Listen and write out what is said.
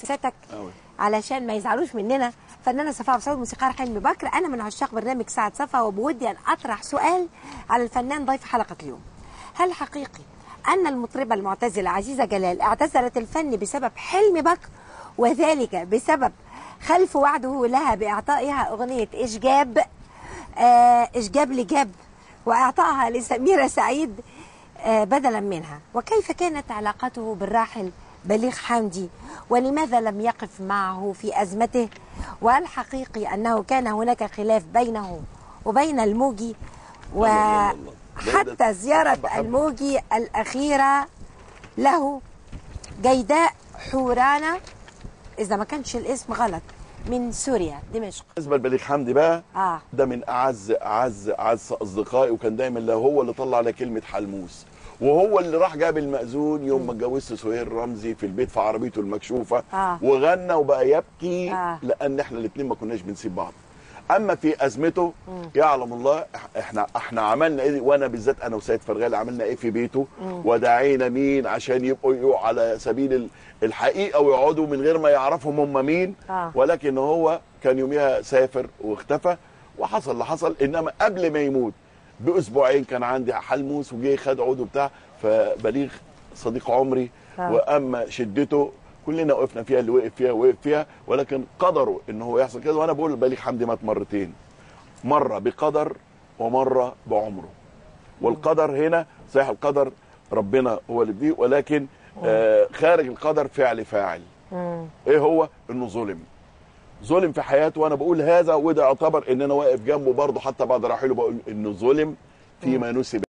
سيادتك أوي. علشان ما يزعلوش مننا فنانه صفاء عبد الصمد موسيقار حلمي بكر انا من عشاق برنامج ساعه صفا وبودي ان اطرح سؤال على الفنان ضيف حلقه اليوم هل حقيقي ان المطربه المعتزله عزيزه جلال اعتزلت الفن بسبب حلمي بكر وذلك بسبب خلف وعده لها باعطائها اغنيه اشجاب آه اشجاب لجاب واعطائها لسميره سعيد آه، بدلا منها وكيف كانت علاقته بالراحل بليغ حمدي ولماذا لم يقف معه في أزمته وهل حقيقي أنه كان هناك خلاف بينه وبين الموجي الله الله. ده- ده- وحتى زيارة حبة حبة. الموجي الأخيرة له جيداء حورانة إذا ما كانش الاسم غلط من سوريا دمشق بالنسبه لبليغ حمدي بقى آه. ده من اعز اعز اعز اصدقائي وكان دايما لا هو اللي طلع على كلمه حلموس وهو اللي راح جاب المأذون يوم ما اتجوزت سهير رمزي في البيت في عربيته المكشوفه آه. وغنى وبقى يبكي آه. لان احنا الاثنين ما كناش بنسيب بعض اما في ازمته يعلم الله إح- احنا احنا عملنا ايه وانا بالذات انا وسيد فرغالي عملنا ايه في بيته ودعينا مين عشان يبقوا يبقوا على سبيل ال- الحقيقه ويقعدوا من غير ما يعرفهم هم مين آه. ولكن هو كان يوميها سافر واختفى وحصل اللي حصل انما قبل ما يموت باسبوعين كان عندي حلموس وجه خد عود وبتاع فبليغ صديق عمري آه. واما شدته كلنا وقفنا فيها اللي وقف فيها وقف فيها ولكن قدره ان هو يحصل كده وانا بقول بليغ حمدي مات مرتين مره بقدر ومره بعمره والقدر هنا صحيح القدر ربنا هو اللي بيه ولكن آه خارج القدر فعل فاعل ايه هو انه ظلم ظلم في حياته وانا بقول هذا وده يعتبر ان انا واقف جنبه برضه حتى بعد رحيله بقول انه ظلم فيما نسب